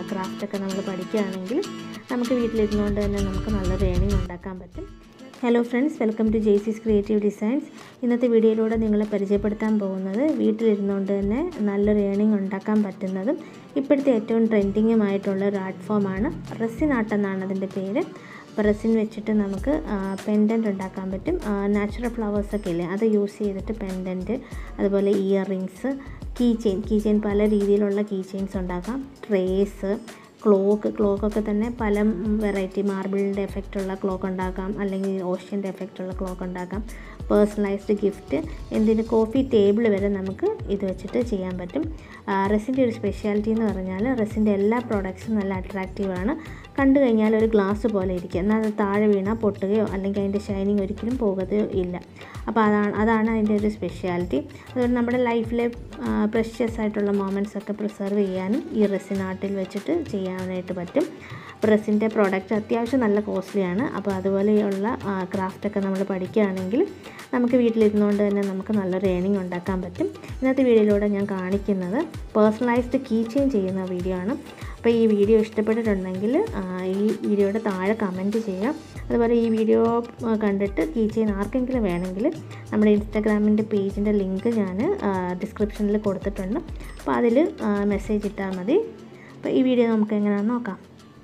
ക്രാഫ്റ്റൊക്കെ നമ്മൾ പഠിക്കുകയാണെങ്കിൽ നമുക്ക് വീട്ടിലിരുന്നുകൊണ്ട് തന്നെ നമുക്ക് നല്ലൊരു ഏണിംഗ് ഉണ്ടാക്കാൻ പറ്റും hello friends welcome to Jaycees Creative Designs ഇന്നത്തെ വീഡിയോയിലൂടെ നിങ്ങളെ പരിചയപ്പെടുത്താൻ പോകുന്നത് വീട്ടിലിരുന്നുകൊണ്ട് തന്നെ നല്ലൊരു ഏണിംഗ് ഉണ്ടാക്കാൻ പറ്റുന്നതും ഇപ്പോഴത്തെ ഏറ്റവും ട്രെൻഡിങ്ങുമായിട്ടുള്ള ഒരു ആർട്ട് ഫോമാണ് റെസിൻ ആർട്ട് എന്നാണ് അതിൻ്റെ പേര് അപ്പോൾ റെസിൻ വെച്ചിട്ട് നമുക്ക് പെൻഡൻറ്റ് ഉണ്ടാക്കാൻ പറ്റും നാച്ചുറൽ ഫ്ലവേഴ്സൊക്കെ ഇല്ലേ അത് യൂസ് ചെയ്തിട്ട് പെൻഡൻറ്റ് അതുപോലെ ear rings key chain key chain പല രീതിയിലുള്ള കീ ചെയിൻസ് ഉണ്ടാക്കാം ട്രേസ് ക്ലോക്ക് ക്ലോക്കൊക്കെ തന്നെ പല വെറൈറ്റി മാർബിളിൻ്റെ എഫക്റ്റ് ഉള്ള ക്ലോക്ക് ഉണ്ടാക്കാം അല്ലെങ്കിൽ ഓഷ്യൻ്റെ എഫക്റ്റ് ഉള്ള ക്ലോക്ക് ഉണ്ടാക്കാം പേഴ്സണലൈസ്ഡ് ഗിഫ്റ്റ് എന്തിന് കോഫി ടേബിൾ വരെ നമുക്ക് ഇത് വെച്ചിട്ട് ചെയ്യാൻ പറ്റും റെസിൻ്റെ ഒരു സ്പെഷ്യാലിറ്റി എന്ന് പറഞ്ഞാൽ റെസിൻ്റെ എല്ലാ പ്രോഡക്ട്സും നല്ല അട്രാക്റ്റീവാണ് കണ്ടു കഴിഞ്ഞാൽ ഒരു ഗ്ലാസ് പോലെ ഇരിക്കും എന്നാൽ അത് താഴെ വീണാൽ പൊട്ടുകയോ അല്ലെങ്കിൽ അതിൻ്റെ ഷൈനിങ് ഒരിക്കലും പോകുകയോ ഇല്ല അപ്പോൾ അതാണ് അതാണ് അതിൻ്റെ ഒരു സ്പെഷ്യാലിറ്റി അതുകൊണ്ട് നമ്മുടെ ലൈഫിലെ പ്രഷ്യസ് ആയിട്ടുള്ള മൊമെൻറ്റ്സ് ഒക്കെ പ്രിസർവ് ചെയ്യാനും ഈ റെസിൻ ആർട്ടിൽ വെച്ചിട്ട് ചെയ്യാനായിട്ട് പറ്റും റെസിൻ്റെ പ്രോഡക്റ്റ് അത്യാവശ്യം നല്ല കോസ്റ്റ്ലിയാണ് അപ്പോൾ അതുപോലെയുള്ള ക്രാഫ്റ്റൊക്കെ നമ്മൾ പഠിക്കുകയാണെങ്കിൽ നമുക്ക് വീട്ടിലിരുന്നുകൊണ്ട് തന്നെ നമുക്ക് നല്ലൊരു ഏണിംഗ് ഉണ്ടാക്കാൻ പറ്റും ഇന്നത്തെ വീഡിയോയിലൂടെ ഞാൻ കാണിക്കുന്നത് പേഴ്സണലൈസ്ഡ് കീ ചെയിൻ ചെയ്യുന്ന വീഡിയോ ആണ് അപ്പോൾ ഈ വീഡിയോ ഇഷ്ടപ്പെട്ടിട്ടുണ്ടെങ്കിൽ ഈ വീഡിയോയുടെ താഴെ കമൻറ്റ് ചെയ്യുക അതുപോലെ ഈ വീഡിയോ കണ്ടിട്ട് കീ ചെയിൻ ആർക്കെങ്കിലും വേണമെങ്കിൽ നമ്മുടെ ഇൻസ്റ്റാഗ്രാമിൻ്റെ പേജിൻ്റെ ലിങ്ക് ഞാൻ ഡിസ്ക്രിപ്ഷനിൽ കൊടുത്തിട്ടുണ്ട് അപ്പോൾ അതിൽ മെസ്സേജ് ഇട്ടാൽ മതി അപ്പോൾ ഈ വീഡിയോ നമുക്ക് എങ്ങനെയാണെന്ന് നോക്കാം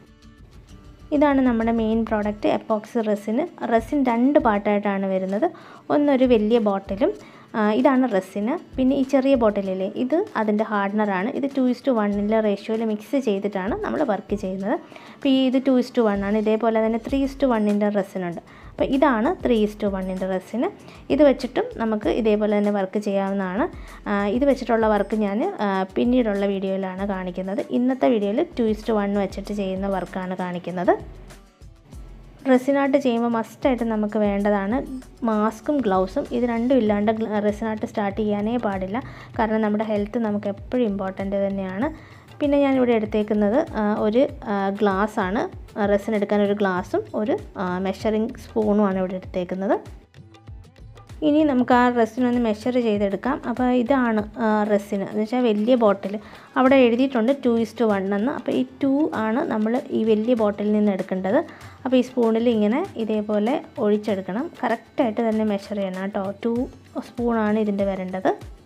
ഇതാണ് നമ്മുടെ മെയിൻ പ്രോഡക്റ്റ് എപ്പോക്സ് റെസിന് റെസിൻ രണ്ട് പാർട്ടായിട്ടാണ് വരുന്നത് ഒന്നൊരു വലിയ ബോട്ടിലും ഇതാണ് റെസിന് പിന്നെ ഈ ചെറിയ ബോട്ടിലില്ലേ ഇത് അതിൻ്റെ ഹാർഡനറാണ് ഇത് ടു ഇസ് ടു വണ്ണിൻ്റെ റേഷ്യോയിൽ മിക്സ് ചെയ്തിട്ടാണ് നമ്മൾ വർക്ക് ചെയ്യുന്നത് അപ്പോൾ ഈ ഇത് ടു ഇസ് ടു വണ്ണാണ് ഇതേപോലെ തന്നെ ത്രീ ഇസ് ടു വണ്ണിൻ്റെ റെസിനുണ്ട് അപ്പോൾ ഇതാണ് ത്രീ ഇസ് ടു വണ്ണിൻ്റെ റെസിന് ഇത് വെച്ചിട്ടും നമുക്ക് ഇതേപോലെ തന്നെ വർക്ക് ചെയ്യാവുന്നതാണ് ഇത് വെച്ചിട്ടുള്ള വർക്ക് ഞാൻ പിന്നീടുള്ള വീഡിയോയിലാണ് കാണിക്കുന്നത് ഇന്നത്തെ വീഡിയോയിൽ ടു ഇസ് ടു വൺ വെച്ചിട്ട് ചെയ്യുന്ന വർക്കാണ് കാണിക്കുന്നത് റെസിനാട്ട് ചെയ്യുമ്പോൾ മസ്റ്റായിട്ട് നമുക്ക് വേണ്ടതാണ് മാസ്കും ഗ്ലൗസും ഇത് രണ്ടും ഇല്ലാണ്ട് റെസിനാട്ട് സ്റ്റാർട്ട് ചെയ്യാനേ പാടില്ല കാരണം നമ്മുടെ ഹെൽത്ത് നമുക്ക് എപ്പോഴും ഇമ്പോർട്ടൻ്റ് തന്നെയാണ് പിന്നെ ഞാനിവിടെ എടുത്തേക്കുന്നത് ഒരു ഗ്ലാസ് ആണ് റെസിൻ എടുക്കാൻ ഒരു ഗ്ലാസും ഒരു മെഷറിംഗ് സ്പൂണുമാണ് ഇവിടെ എടുത്തേക്കുന്നത് ഇനി നമുക്ക് ആ റെസിനൊന്ന് മെഷർ ചെയ്തെടുക്കാം അപ്പോൾ ഇതാണ് റെസിന് എന്ന് വെച്ചാൽ വലിയ ബോട്ടിൽ അവിടെ എഴുതിയിട്ടുണ്ട് ടു ഇസ് ടു വൺ എന്ന് അപ്പോൾ ഈ ടു ആണ് നമ്മൾ ഈ വലിയ ബോട്ടിലിൽ നിന്ന് എടുക്കേണ്ടത് അപ്പോൾ ഈ സ്പൂണിൽ ഇങ്ങനെ ഇതേപോലെ ഒഴിച്ചെടുക്കണം കറക്റ്റായിട്ട് തന്നെ മെഷർ ചെയ്യണം കേട്ടോ ടു സ്പൂണാണ് ഇതിൻ്റെ വരേണ്ടത്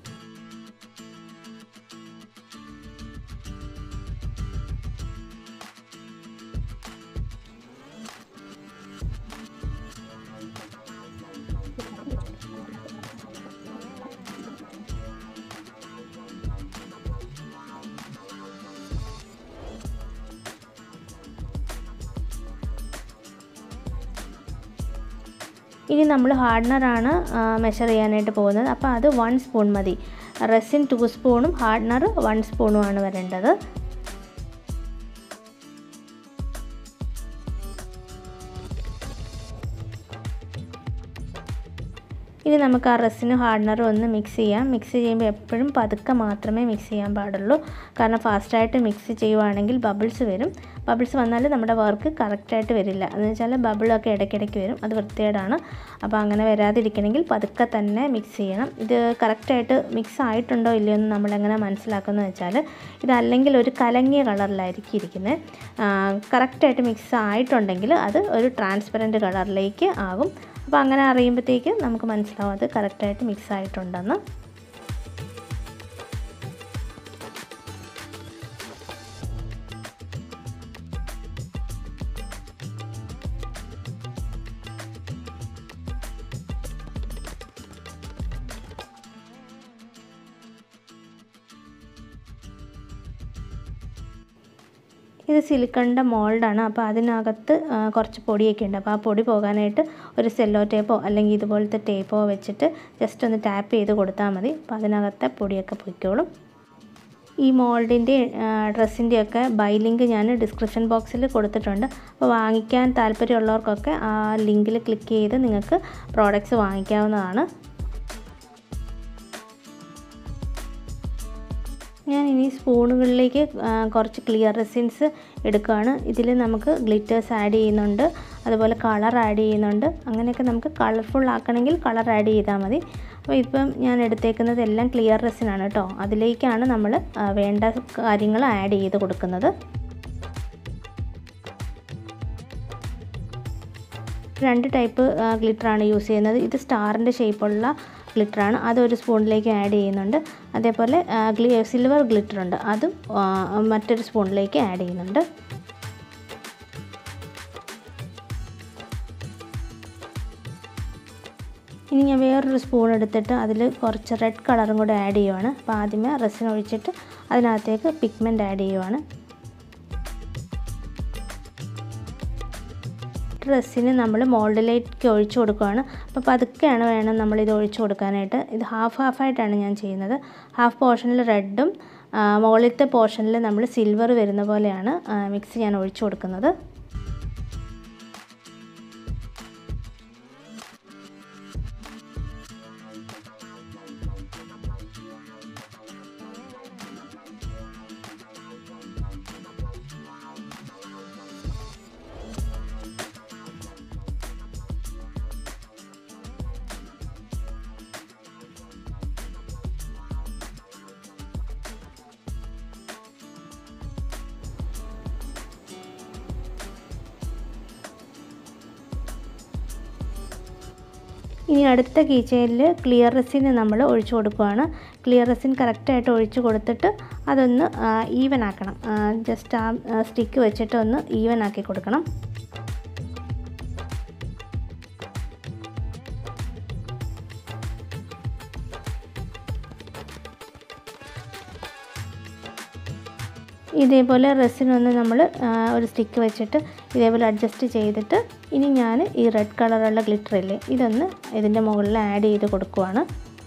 ഇനി നമ്മൾ ഹാർഡനറാണ് മെഷർ ചെയ്യാനായിട്ട് പോകുന്നത് അപ്പോൾ അത് വൺ സ്പൂൺ മതി റെസിൻ ടു സ്പൂണും ഹാർഡനർ വൺ സ്പൂണുമാണ് വരേണ്ടത് ഇനി നമുക്ക് ആ റെസിന് ഹാർഡനർ ഒന്ന് മിക്സ് ചെയ്യാം മിക്സ് ചെയ്യുമ്പോൾ എപ്പോഴും പതുക്കെ മാത്രമേ മിക്സ് ചെയ്യാൻ പാടുള്ളൂ കാരണം ഫാസ്റ്റായിട്ട് മിക്സ് ചെയ്യുവാണെങ്കിൽ ബബിൾസ് വരും ബബിൾസ് വന്നാൽ നമ്മുടെ വർക്ക് കറക്റ്റായിട്ട് വരില്ല എന്ന് വെച്ചാൽ ബബിളൊക്കെ ഇടയ്ക്കിടയ്ക്ക് വരും അത് വൃത്തികേടാണ് അപ്പോൾ അങ്ങനെ വരാതിരിക്കണമെങ്കിൽ പതുക്കെ തന്നെ മിക്സ് ചെയ്യണം ഇത് കറക്റ്റായിട്ട് മിക്സ് ആയിട്ടുണ്ടോ ഇല്ലയോ എന്ന് നമ്മളെങ്ങനെ മനസ്സിലാക്കുന്നത് വെച്ചാൽ ഇതല്ലെങ്കിൽ ഒരു കലങ്ങിയ കളറിലായിരിക്കും ഇരിക്കുന്നത് കറക്റ്റായിട്ട് മിക്സ് ആയിട്ടുണ്ടെങ്കിൽ അത് ഒരു ട്രാൻസ്പെറൻറ്റ് കളറിലേക്ക് ആകും അപ്പോൾ അങ്ങനെ അറിയുമ്പോഴത്തേക്ക് നമുക്ക് മനസ്സിലാവും അത് കറക്റ്റായിട്ട് മിക്സ് ആയിട്ടുണ്ടെന്ന് ഇത് സിലിക്കണിൻ്റെ മോൾഡാണ് അപ്പോൾ അതിനകത്ത് കുറച്ച് പൊടിയൊക്കെ ഉണ്ട് അപ്പോൾ ആ പൊടി പോകാനായിട്ട് ഒരു സെല്ലോ ടേപ്പോ അല്ലെങ്കിൽ ഇതുപോലത്തെ ടേപ്പോ വെച്ചിട്ട് ജസ്റ്റ് ഒന്ന് ടാപ്പ് ചെയ്ത് കൊടുത്താൽ മതി അപ്പോൾ അതിനകത്തെ പൊടിയൊക്കെ പൊയ്ക്കോളും ഈ മോൾഡിൻ്റെ ഡ്രസ്സിൻ്റെയൊക്കെ ബൈ ലിങ്ക് ഞാൻ ഡിസ്ക്രിപ്ഷൻ ബോക്സിൽ കൊടുത്തിട്ടുണ്ട് അപ്പോൾ വാങ്ങിക്കാൻ താല്പര്യമുള്ളവർക്കൊക്കെ ആ ലിങ്കിൽ ക്ലിക്ക് ചെയ്ത് നിങ്ങൾക്ക് പ്രോഡക്റ്റ്സ് വാങ്ങിക്കാവുന്നതാണ് ഞാൻ ഇനി സ്പൂണുകളിലേക്ക് കുറച്ച് ക്ലിയർ റെസിൻസ് എടുക്കുകയാണ് ഇതിൽ നമുക്ക് ഗ്ലിറ്റേഴ്സ് ആഡ് ചെയ്യുന്നുണ്ട് അതുപോലെ കളർ ആഡ് ചെയ്യുന്നുണ്ട് അങ്ങനെയൊക്കെ നമുക്ക് കളർഫുൾ ആക്കണമെങ്കിൽ കളർ ആഡ് ചെയ്താൽ മതി അപ്പോൾ ഇപ്പം ഞാൻ എടുത്തേക്കുന്നത് എല്ലാം ക്ലിയർ റെസിനാണ് കേട്ടോ അതിലേക്കാണ് നമ്മൾ വേണ്ട കാര്യങ്ങൾ ആഡ് ചെയ്ത് കൊടുക്കുന്നത് രണ്ട് ടൈപ്പ് ഗ്ലിറ്ററാണ് യൂസ് ചെയ്യുന്നത് ഇത് സ്റ്റാറിൻ്റെ ഷേപ്പുള്ള ഗ്ലിറ്ററാണ് അതൊരു സ്പൂണിലേക്ക് ആഡ് ചെയ്യുന്നുണ്ട് അതേപോലെ ഗ്ലി സിൽവർ ഗ്ലിറ്റർ ഉണ്ട് അതും മറ്റൊരു സ്പൂണിലേക്ക് ആഡ് ചെയ്യുന്നുണ്ട് ഇനി ഞാൻ വേറൊരു സ്പൂൺ എടുത്തിട്ട് അതിൽ കുറച്ച് റെഡ് കളറും കൂടെ ആഡ് ചെയ്യുവാണ് അപ്പോൾ ആദ്യമേ റെസിൻ ഒഴിച്ചിട്ട് അതിനകത്തേക്ക് പിഗ്മെൻറ്റ് ആഡ് ചെയ്യുവാണ് ഡ്രസ്സിന് നമ്മൾ മോൾഡിലേക്ക് ഒഴിച്ചു കൊടുക്കുകയാണ് അപ്പോൾ പതുക്കെയാണ് വേണം നമ്മളിത് ഒഴിച്ചു കൊടുക്കാനായിട്ട് ഇത് ഹാഫ് ഹാഫായിട്ടാണ് ഞാൻ ചെയ്യുന്നത് ഹാഫ് പോർഷനിൽ റെഡും മുകളിലത്തെ പോർഷനിൽ നമ്മൾ സിൽവർ വരുന്ന പോലെയാണ് മിക്സ് ഞാൻ ഒഴിച്ചു കൊടുക്കുന്നത് ഇനി അടുത്ത കീച്ചയിൽ ക്ലിയർ റെസിന് നമ്മൾ ഒഴിച്ചു കൊടുക്കുകയാണ് ക്ലിയർ റെസിൻ കറക്റ്റായിട്ട് ഒഴിച്ചു കൊടുത്തിട്ട് അതൊന്ന് ഈവൻ ആക്കണം ജസ്റ്റ് ആ സ്റ്റിക്ക് വെച്ചിട്ട് ഒന്ന് ഈവൻ ആക്കി കൊടുക്കണം ഇതേപോലെ റെസിനൊന്ന് നമ്മൾ ഒരു സ്റ്റിക്ക് വെച്ചിട്ട് ഇതേപോലെ അഡ്ജസ്റ്റ് ചെയ്തിട്ട് ഇനി ഞാൻ ഈ റെഡ് കളറുള്ള ഗ്ലിറ്റർ ഇല്ലേ ഇതൊന്ന് ഇതിൻ്റെ മുകളിൽ ആഡ് ചെയ്ത് കൊടുക്കുവാണ്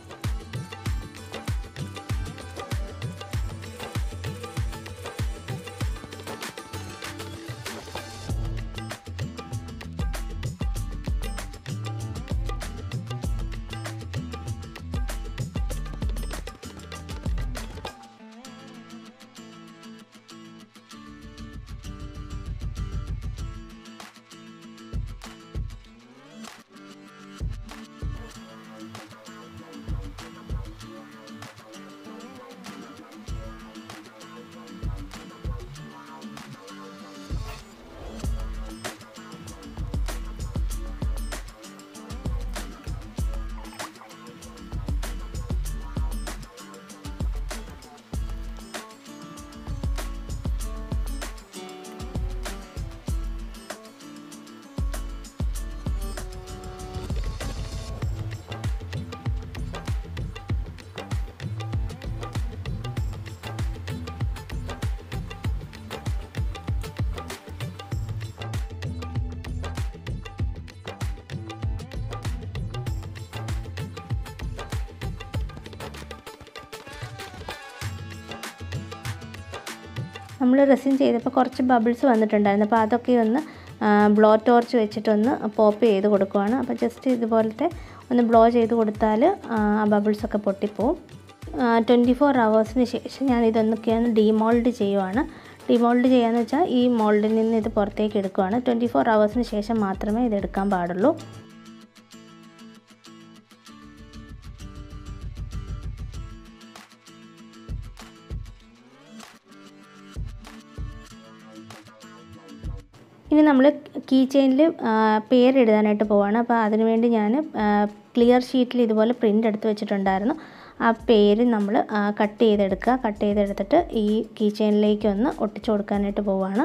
നമ്മൾ റെസിൻ ചെയ്തപ്പോൾ കുറച്ച് ബബിൾസ് വന്നിട്ടുണ്ടായിരുന്നു അപ്പോൾ അതൊക്കെ ഒന്ന് ബ്ലോ ടോർച്ച് വെച്ചിട്ടൊന്ന് പോപ്പ് ചെയ്ത് കൊടുക്കുവാണ് അപ്പോൾ ജസ്റ്റ് ഇതുപോലത്തെ ഒന്ന് ബ്ലോ ചെയ്ത് കൊടുത്താൽ ആ ബബിൾസൊക്കെ പൊട്ടിപ്പോവും ട്വൻറ്റി ഫോർ അവേഴ്സിന് ശേഷം ഞാൻ ഇതൊന്നൊക്കെ ഒന്ന് ഡീമോൾഡ് ചെയ്യുവാണ് ഡിമോൾഡ് ചെയ്യാന്ന് വെച്ചാൽ ഈ മോൾഡിൽ നിന്ന് ഇത് പുറത്തേക്ക് എടുക്കുവാണ് ട്വൻറ്റി ഫോർ അവേഴ്സിന് ശേഷം മാത്രമേ ഇത് എടുക്കാൻ പാടുള്ളൂ ഇനി നമ്മൾ കീ ചെയിനിൽ പേരെഴുതാനായിട്ട് പോവാണ് അപ്പോൾ അതിനുവേണ്ടി ഞാൻ ക്ലിയർ ഷീറ്റിൽ ഇതുപോലെ പ്രിൻ്റ് എടുത്ത് വെച്ചിട്ടുണ്ടായിരുന്നു ആ പേര് നമ്മൾ കട്ട് ചെയ്തെടുക്കുക കട്ട് ചെയ്തെടുത്തിട്ട് ഈ കീ ചെയിനിലേക്ക് ഒന്ന് ഒട്ടിച്ചു കൊടുക്കാനായിട്ട് പോവാണ്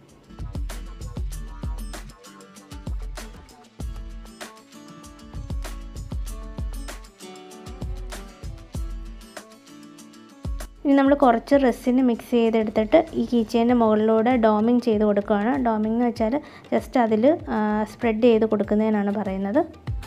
ഇനി നമ്മൾ കുറച്ച് റെസിന് മിക്സ് ചെയ്തെടുത്തിട്ട് ഈ കീച്ചേൻ്റെ മുകളിലൂടെ ഡോമിങ് ചെയ്ത് കൊടുക്കുകയാണ് ഡോമിങ് എന്ന് വെച്ചാൽ ജസ്റ്റ് അതിൽ സ്പ്രെഡ് ചെയ്ത് കൊടുക്കുന്നതിനാണ് പറയുന്നത്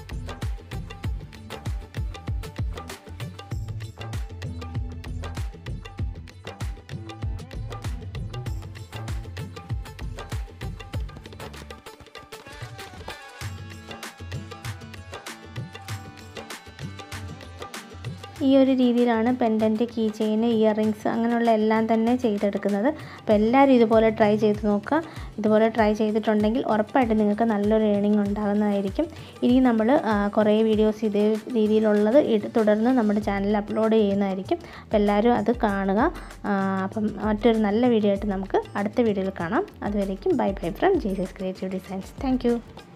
ഈ ഒരു രീതിയിലാണ് pendant key chain ear rings അങ്ങനെയുള്ള എല്ലാം തന്നെ ചെയ്തെടുക്കുന്നത് അപ്പോൾ എല്ലാവരും ഇതുപോലെ ട്രൈ ചെയ്ത് നോക്കുക ഇതുപോലെ ട്രൈ ചെയ്തിട്ടുണ്ടെങ്കിൽ ഉറപ്പായിട്ടും നിങ്ങൾക്ക് നല്ലൊരു ഏണിംഗ് ഉണ്ടാകുന്നതായിരിക്കും ഇനി നമ്മൾ കുറേ വീഡിയോസ് ഇതേ രീതിയിലുള്ളത് ഇട് തുടർന്ന് നമ്മുടെ ചാനലിൽ അപ്ലോഡ് ചെയ്യുന്നതായിരിക്കും അപ്പോൾ എല്ലാവരും അത് കാണുക അപ്പം മറ്റൊരു നല്ല വീഡിയോ ആയിട്ട് നമുക്ക് അടുത്ത വീഡിയോയിൽ കാണാം അതുവരേക്കും bye bye from Jesus Creative Designs thank